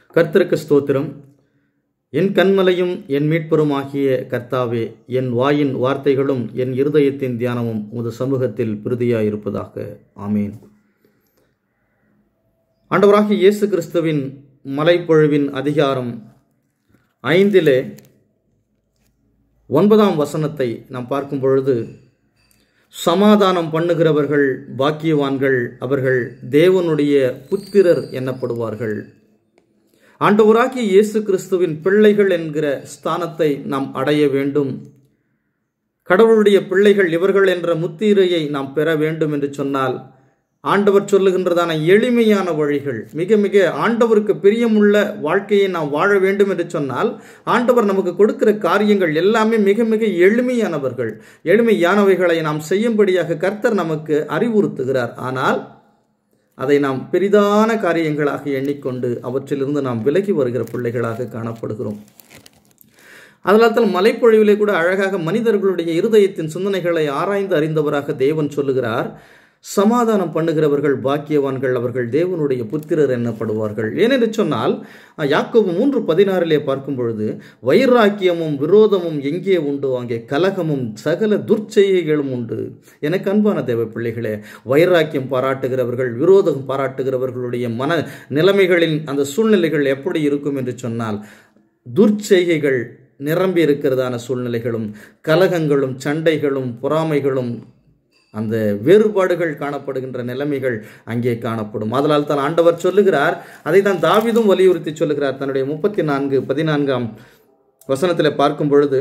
கர்த்தருக்கு ஸ்தோத்திரம் என் கண்மலையும் என் மீட்பருமாகிய கர்த்தாவே என் வாயின் வார்த்தைகளும் என் இருதயத்தின் தியானமும் உமது சமூகத்தில் பிரதியாயிருப்பதாக ஆமேன் ஆண்டவராகிய இயேசு கிறிஸ்துவின் மலைப்பொழிவின் அதிகாரம் ஐந்திலே ஒன்பதாம் வசனத்தை நாம் பார்க்கும் பொழுது சமாதானம் பண்ணுகிறவர்கள் பாக்கியவான்கள் அவர்கள் தேவனுடைய புத்திரர் எனப்படுவார்கள் ஆண்டவராகிய இயேசு கிறிஸ்துவின் பிள்ளைகள் என்கிற ஸ்தானத்தை நாம் அடைய வேண்டும் கடவுளுடைய பிள்ளைகள் இவர்கள் என்ற முத்திரையை நாம் பெற வேண்டும் என்று சொன்னால் ஆண்டவர் சொல்லுகின்றதான எளிமையான வழிகள் மிக மிக ஆண்டவருக்கு பிரியமுள்ள வாழ்க்கையை நாம் வாழ வேண்டும் என்று சொன்னால் ஆண்டவர் நமக்கு கொடுக்கிற காரியங்கள் எல்லாமே மிக மிக எளிமையானவர்கள் எளிமையானவைகளை நாம் செய்யும்படியாக கர்த்தர் நமக்கு அறிவுறுத்துகிறார் ஆனால் அதை நாம் பெரிதான காரியங்களாக எண்ணிக்கொண்டு அவற்றிலிருந்து நாம் விலகி வருகிற பிள்ளைகளாக காணப்படுகிறோம் அதனால் தான் மலைப்பொழிவிலே கூட அழகாக மனிதர்களுடைய இருதயத்தின் சிந்தனைகளை ஆராய்ந்து அறிந்தவராக தேவன் சொல்லுகிறார் சமாதானம் பண்ணுகிறவர்கள் பாக்கியவான்கள் அவர்கள் தேவனுடைய புத்திரர் என்னப்படுவார்கள் ஏனென்று சொன்னால் யாக்கோபு மூன்று பதினாறிலே பார்க்கும் பொழுது வைராக்கியமும் விரோதமும் எங்கே உண்டு அங்கே கலகமும் சகல துர்ச்செய்கைகளும் உண்டு எனக்கு அன்பான தேவ பிள்ளைகளே வைராக்கியம் பாராட்டுகிறவர்கள் விரோதம் பாராட்டுகிறவர்களுடைய மன நிலைமைகளின் அந்த சூழ்நிலைகள் எப்படி இருக்கும் என்று சொன்னால் துர்ச்செய்கைகள் நிரம்பி இருக்கிறதான சூழ்நிலைகளும் கலகங்களும் சண்டைகளும் பொறாமைகளும் அந்த வேறுபாடுகள் காணப்படுகின்ற நிலைமைகள் அங்கே காணப்படும் அதனால் தான் ஆண்டவர் சொல்லுகிறார் அதை தான் தாவிதும் வலியுறுத்தி சொல்லுகிறார் தன்னுடைய முப்பத்தி நான்கு பதினான்காம் வசனத்தில் பார்க்கும் பொழுது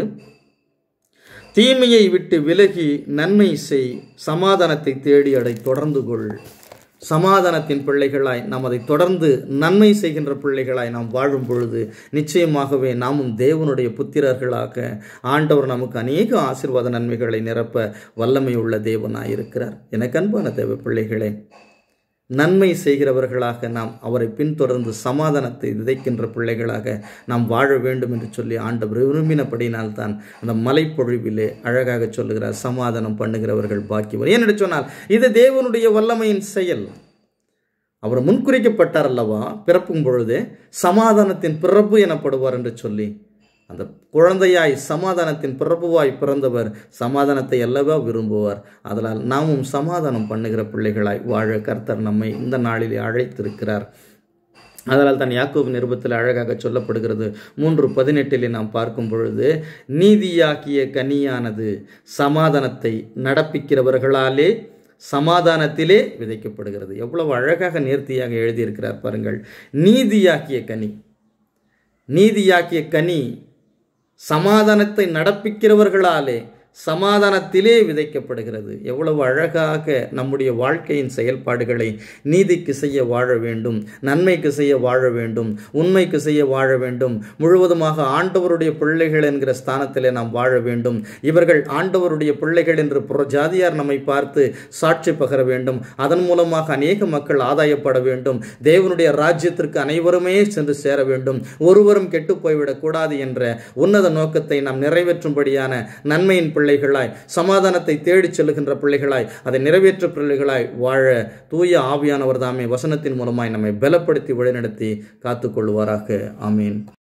தீமையை விட்டு விலகி நன்மை செய் சமாதானத்தை தேடி அடை தொடர்ந்து கொள் சமாதானத்தின் பிள்ளைகளாய் நாம் அதை தொடர்ந்து நன்மை செய்கின்ற பிள்ளைகளாய் நாம் வாழும் பொழுது நிச்சயமாகவே நாமும் தேவனுடைய புத்திரர்களாக ஆண்டவர் நமக்கு அநேக ஆசிர்வாத நன்மைகளை நிரப்ப வல்லமை உள்ள தேவனாய் இருக்கிறார் எனக்கு அன்பான தேவ பிள்ளைகளே நன்மை செய்கிறவர்களாக நாம் அவரை பின்தொடர்ந்து சமாதானத்தை விதைக்கின்ற பிள்ளைகளாக நாம் வாழ வேண்டும் என்று சொல்லி ஆண்டவர் விரும்பினபடினால் தான் அந்த மலைப்பொழிவிலே அழகாக சொல்லுகிறார் சமாதானம் பண்ணுகிறவர்கள் பாக்கியவர் ஏனென்று சொன்னால் இது தேவனுடைய வல்லமையின் செயல் அவர் முன்குறிக்கப்பட்டார் அல்லவா பிறப்பும் பொழுதே சமாதானத்தின் பிறப்பு எனப்படுவார் என்று சொல்லி அந்த குழந்தையாய் சமாதானத்தின் பிறப்புவாய் பிறந்தவர் சமாதானத்தை அல்லவா விரும்புவார் அதனால் நாமும் சமாதானம் பண்ணுகிற பிள்ளைகளாய் வாழ கர்த்தர் நம்மை இந்த நாளிலே அழைத்திருக்கிறார் அதனால் தான் யாக்கோபு நிருபத்தில் அழகாக சொல்லப்படுகிறது மூன்று பதினெட்டிலே நாம் பார்க்கும் பொழுது நீதியாக்கிய கனியானது சமாதானத்தை நடப்பிக்கிறவர்களாலே சமாதானத்திலே விதைக்கப்படுகிறது எவ்வளவு அழகாக நேர்த்தியாக எழுதியிருக்கிறார் பாருங்கள் நீதியாக்கிய கனி நீதியாக்கிய கனி சமாதானத்தை நடப்பிக்கிறவர்களாலே சமாதானத்திலே விதைக்கப்படுகிறது எவ்வளவு அழகாக நம்முடைய வாழ்க்கையின் செயல்பாடுகளை நீதிக்கு செய்ய வாழ வேண்டும் நன்மைக்கு செய்ய வாழ வேண்டும் உண்மைக்கு செய்ய வாழ வேண்டும் முழுவதுமாக ஆண்டவருடைய பிள்ளைகள் என்கிற ஸ்தானத்திலே நாம் வாழ வேண்டும் இவர்கள் ஆண்டவருடைய பிள்ளைகள் என்று புறஜாதியார் நம்மை பார்த்து சாட்சி பகர வேண்டும் அதன் மூலமாக அநேக மக்கள் ஆதாயப்பட வேண்டும் தேவனுடைய ராஜ்யத்திற்கு அனைவருமே சென்று சேர வேண்டும் ஒருவரும் கெட்டு போய்விடக் கூடாது என்ற உன்னத நோக்கத்தை நாம் நிறைவேற்றும்படியான நன்மையின் பிள்ளைகளாய் சமாதானத்தை தேடிச் செல்லுகின்ற பிள்ளைகளாய் அதை நிறைவேற்ற பிள்ளைகளாய் வாழ தூய ஆவியானவர் தாமே வசனத்தின் மூலமாய் நம்மை பலப்படுத்தி வழிநடத்தி காத்துக்கொள்வாராக ஆமீன்